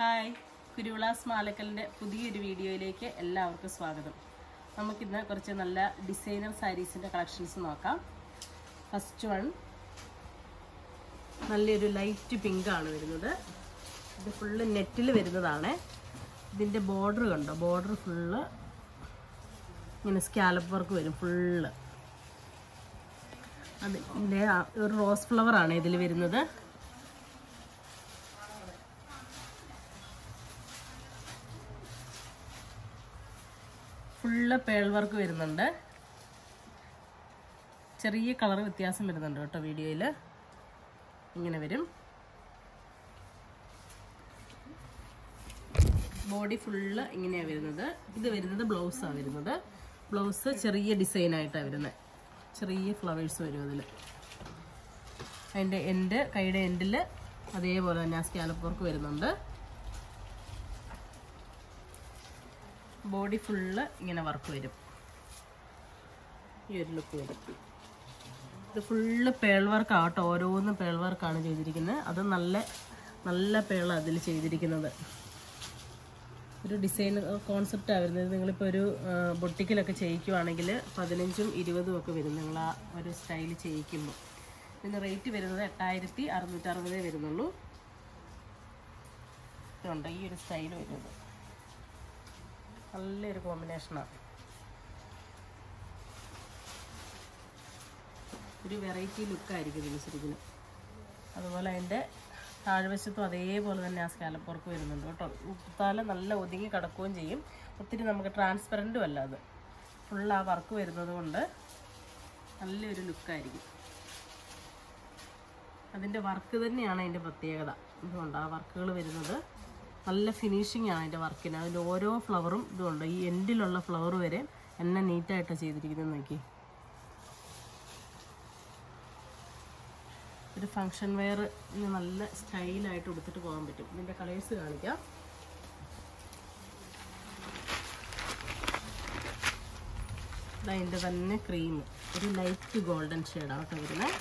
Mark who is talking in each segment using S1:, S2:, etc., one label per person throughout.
S1: hi കുരുവിളാസ് മാലക്കലിൻ്റെ പുതിയൊരു വീഡിയോയിലേക്ക് എല്ലാവർക്കും സ്വാഗതം നമുക്കിന്ന് കുറച്ച് നല്ല ഡിസൈനർ സാരീസിൻ്റെ കളക്ഷൻസ് നോക്കാം ഫസ്റ്റ് വൺ നല്ലൊരു ലൈറ്റ് പിങ്ക് ആണ് വരുന്നത് ഇത് ഫുള്ള് നെറ്റിൽ വരുന്നതാണ് ഇതിൻ്റെ ബോർഡർ കണ്ടോ ബോർഡർ ഫുള്ള് ഇങ്ങനെ സ്കാലപ്പ് വർക്ക് വരും ഫുള്ള് അതിൻ്റെ ആ ഒരു റോസ് ഫ്ലവർ ആണ് ഇതിൽ വരുന്നത് ഫുള്ള് പേൾ വർക്ക് വരുന്നുണ്ട് ചെറിയ കളർ വ്യത്യാസം വരുന്നുണ്ട് കേട്ടോ വീഡിയോയിൽ ഇങ്ങനെ വരും ബോഡി ഫുള്ള് ഇങ്ങനെയാണ് വരുന്നത് ഇത് വരുന്നത് ബ്ലൗസാണ് വരുന്നത് ബ്ലൗസ് ചെറിയ ഡിസൈനായിട്ടാണ് വരുന്നത് ചെറിയ ഫ്ലവേഴ്സ് വരും അതിൽ അതിൻ്റെ എൻഡ് കൈയുടെ എൻഡിൽ അതേപോലെ തന്നെ ആ സ്കാലപ്പ് വർക്ക് വരുന്നുണ്ട് ബോഡി ഫുള്ള് ഇങ്ങനെ വർക്ക് വരും ഈ ഒരു ലുക്ക് വരും ഇത് ഫുള്ള് പേൾ വർക്ക് ആട്ടോ ഓരോന്നും പേൾ വർക്കാണ് ചെയ്തിരിക്കുന്നത് അത് നല്ല നല്ല പേൾ അതിൽ ചെയ്തിരിക്കുന്നത് ഒരു ഡിസൈൻ കോൺസെപ്റ്റാണ് വരുന്നത് നിങ്ങളിപ്പോൾ ഒരു ബൊട്ടിക്കിലൊക്കെ ചെയ്യിക്കുവാണെങ്കിൽ പതിനഞ്ചും ഇരുപതും ഒക്കെ വരും നിങ്ങൾ ആ ഒരു സ്റ്റൈൽ ചെയ്യിക്കുമ്പോൾ ഇതിന് റേറ്റ് വരുന്നത് എട്ടായിരത്തി അറുന്നൂറ്ററുപതേ വരുന്നുള്ളൂ ഇതുണ്ട് ഈ ഒരു സ്റ്റൈൽ വരുന്നത് നല്ലൊരു കോമ്പിനേഷനാണ് ഒരു വെറൈറ്റി ലുക്കായിരിക്കും ഇതിന് ശരിക്കും അതുപോലെ അതിൻ്റെ താഴ്വശത്തും അതേപോലെ തന്നെ ആ സ്കാലപ്പ് വർക്ക് വരുന്നുണ്ട് കേട്ടോ ഉത്താല നല്ല ഒതുങ്ങി കിടക്കുകയും ചെയ്യും ഒത്തിരി നമുക്ക് ട്രാൻസ്പെറൻറ്റും അല്ല അത് ഫുൾ ആ വർക്ക് വരുന്നത് കൊണ്ട് നല്ലൊരു ലുക്കായിരിക്കും അതിൻ്റെ വർക്ക് തന്നെയാണ് അതിൻ്റെ പ്രത്യേകത ഇതുകൊണ്ട് ആ വർക്കുകൾ വരുന്നത് നല്ല ഫിനിഷിംഗ് ആണ് അതിൻ്റെ വർക്കിന് അതിൻ്റെ ഓരോ ഫ്ലവറും ഇതുകൊണ്ട് ഈ എൻഡിലുള്ള ഫ്ലവർ വരെ എന്നെ നീറ്റായിട്ടാണ് ചെയ്തിരിക്കുന്നത് നോക്കി ഒരു ഫങ്ഷൻ വെയർ നല്ല സ്റ്റൈലായിട്ട് എടുത്തിട്ട് പോകാൻ പറ്റും ഇതിൻ്റെ കളേഴ്സ് കാണിക്കാം അതിൻ്റെ തന്നെ ക്രീം ഒരു ലൈറ്റ് ഗോൾഡൻ ഷെയ്ഡാണ് കേട്ടോ വരുന്നത്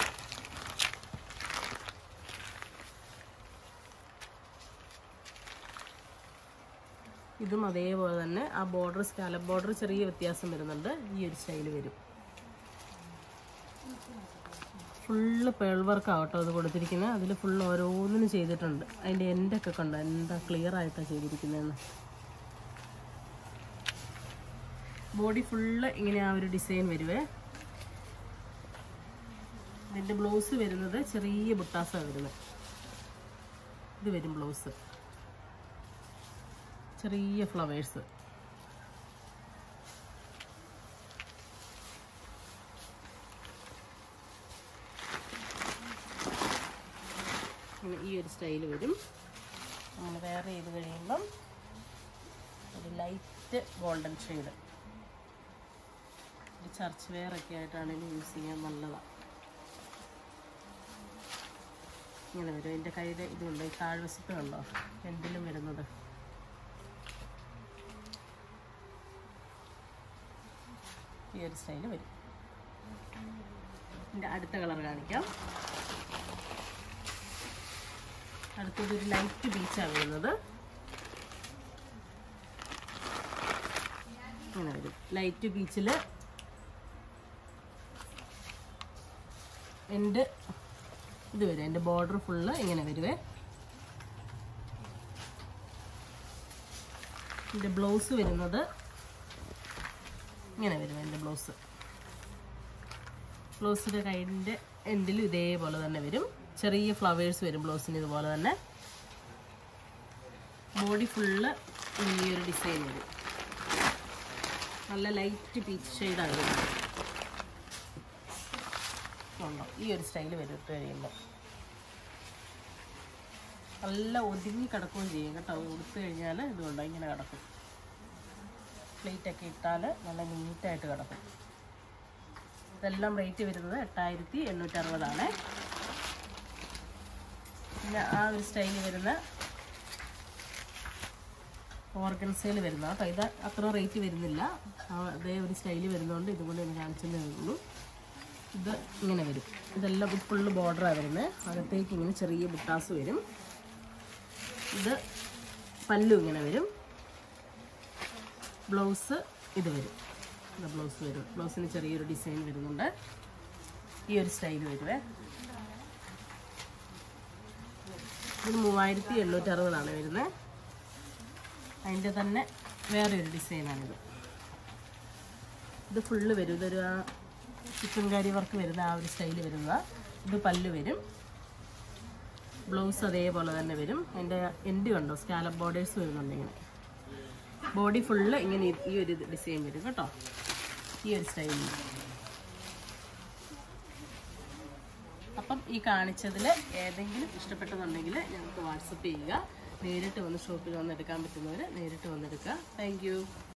S1: ഇതും അതേപോലെ തന്നെ ആ ബോർഡർ സ്കാലപ്പ് ബോർഡർ ചെറിയ വ്യത്യാസം വരുന്നുണ്ട് ഈ ഒരു സ്റ്റൈൽ വരും ഫുള്ള് പേൾ വർക്ക് ആവട്ടോ അത് കൊടുത്തിരിക്കുന്നത് അതിൽ ഫുൾ ഓരോന്നിനും ചെയ്തിട്ടുണ്ട് അതിൻ്റെ എൻഡൊക്കെ കണ്ടോ എന്താ ക്ലിയർ ആയിട്ടാണ് ചെയ്തിരിക്കുന്നതെന്ന് ബോഡി ഫുള്ള് ഇങ്ങനെ ആ ഒരു ഡിസൈൻ വരുവേ ഇതിൻ്റെ ബ്ലൗസ് വരുന്നത് ചെറിയ ബുട്ടാസാണ് വരുന്നത് ഇത് വരും ബ്ലൗസ് ചെറിയ ഫ്ലവേഴ്സ് ഇങ്ങനെ ഈ ഒരു സ്റ്റൈൽ വരും നമ്മൾ വേറെ ചെയ്ത് കഴിയുമ്പം ഒരു ലൈറ്റ് ഗോൾഡൻ ഷെയ്ഡ് ഒരു ചർച്ച് വെയർ ഒക്കെ ആയിട്ടാണെങ്കിലും യൂസ് ചെയ്യാൻ നല്ലതാണ് ഇങ്ങനെ വരും എൻ്റെ കയ്യിൽ ഇതുണ്ട് ഈ താഴ്വശത്ത് കണ്ടോ എന്തിലും വരുന്നത് ഈ ഒരു സ്റ്റൈല് വരും ഇതിൻ്റെ അടുത്ത കളർ കാണിക്കാം അടുത്തത് ഒരു ലൈറ്റ് ബീച്ചാണ് വരുന്നത് ഇങ്ങനെ വരും ലൈറ്റ് ബീച്ചിൽ എൻ്റെ ഇത് വരും എൻ്റെ ബോർഡർ ഫുള്ള് ഇങ്ങനെ വരുവേ എൻ്റെ ബ്ലൗസ് വരുന്നത് ഇങ്ങനെ വരും എൻ്റെ ബ്ലൗസ് ബ്ലൗസിൻ്റെ കൈൻ്റെ എൻഡിലും ഇതേപോലെ തന്നെ വരും ചെറിയ ഫ്ലവേഴ്സ് വരും ബ്ലൗസിന് ഇതുപോലെ തന്നെ ബോഡി ഫുള്ള് ഈ ഒരു ഡിസൈൻ വരും നല്ല ലൈറ്റ് പീച്ച് ഷെയ്ഡാണ് വരുന്നത് ഉണ്ടോ ഈ ഒരു സ്റ്റൈൽ വരും ഇട്ട് കഴിയുമ്പോൾ നല്ല ഒതുങ്ങി കിടക്കുകയും ചെയ്യും കേട്ടോ ഉടുത്ത് കഴിഞ്ഞാൽ ഇതുകൊണ്ടോ ഇങ്ങനെ കിടക്കും പ്ലേറ്റൊക്കെ ഇട്ടാൽ നല്ല നീറ്റായിട്ട് കിടക്കും ഇതെല്ലാം റേറ്റ് വരുന്നത് എട്ടായിരത്തി എണ്ണൂറ്ററുപതാണ് പിന്നെ ആ ഒരു സ്റ്റൈൽ വരുന്ന ഓർഗൻസയിൽ വരുന്ന കേട്ടോ ഇത് അത്ര റേറ്റ് വരുന്നില്ല ആ അതേ ഒരു സ്റ്റൈൽ വരുന്നതുകൊണ്ട് ഇതും കൂടി എനിക്ക് കാണിച്ചതേ ഉള്ളൂ ഇത് ഇങ്ങനെ വരും ഇതെല്ലാം ഫുള്ള് ബോർഡറാണ് വരുന്നത് അകത്തേക്ക് ഇങ്ങനെ ചെറിയ ബുട്ടാസ് വരും ഇത് പല്ലു ഇങ്ങനെ വരും ബ്ലൗസ് ഇത് വരും ഇത് ബ്ലൗസ് വരും ബ്ലൗസിന് ചെറിയൊരു ഡിസൈൻ വരുന്നുണ്ട് ഈ ഒരു സ്റ്റൈൽ വരുവേ ഇത് മൂവായിരത്തി എണ്ണൂറ്റി അറുപതാണ് വരുന്നത് അതിൻ്റെ തന്നെ വേറെ ഒരു ഡിസൈനാണിത് ഇത് ഫുള്ള് വരും ഇതൊരു ആ ചിക്കൻകാരി വർക്ക് വരുന്ന ആ ഒരു സ്റ്റൈൽ വരുന്നതാണ് ഇത് പല്ല് വരും ബ്ലൗസ് അതേപോലെ തന്നെ വരും അതിൻ്റെ എൻഡ് കണ്ടോ സ്കാലപ്പ് ബോർഡേഴ്സ് വരുന്നുണ്ട് ഇങ്ങനെ ബോഡി ഫുള്ള് ഇങ്ങനെ ഈ- ഈ ഒരു ഡിസൈൻ വരും കേട്ടോ ഈ ഒരു സ്റ്റൈലിൽ അപ്പം ഈ കാണിച്ചതിൽ ഏതെങ്കിലും ഇഷ്ടപ്പെട്ടതുണ്ടെങ്കിൽ ഞങ്ങൾക്ക് വാട്സപ്പ് ചെയ്യുക നേരിട്ട് വന്ന് ഷോപ്പിൽ വന്ന് എടുക്കാൻ പറ്റുന്നവർ നേരിട്ട് വന്നെടുക്കുക താങ്ക്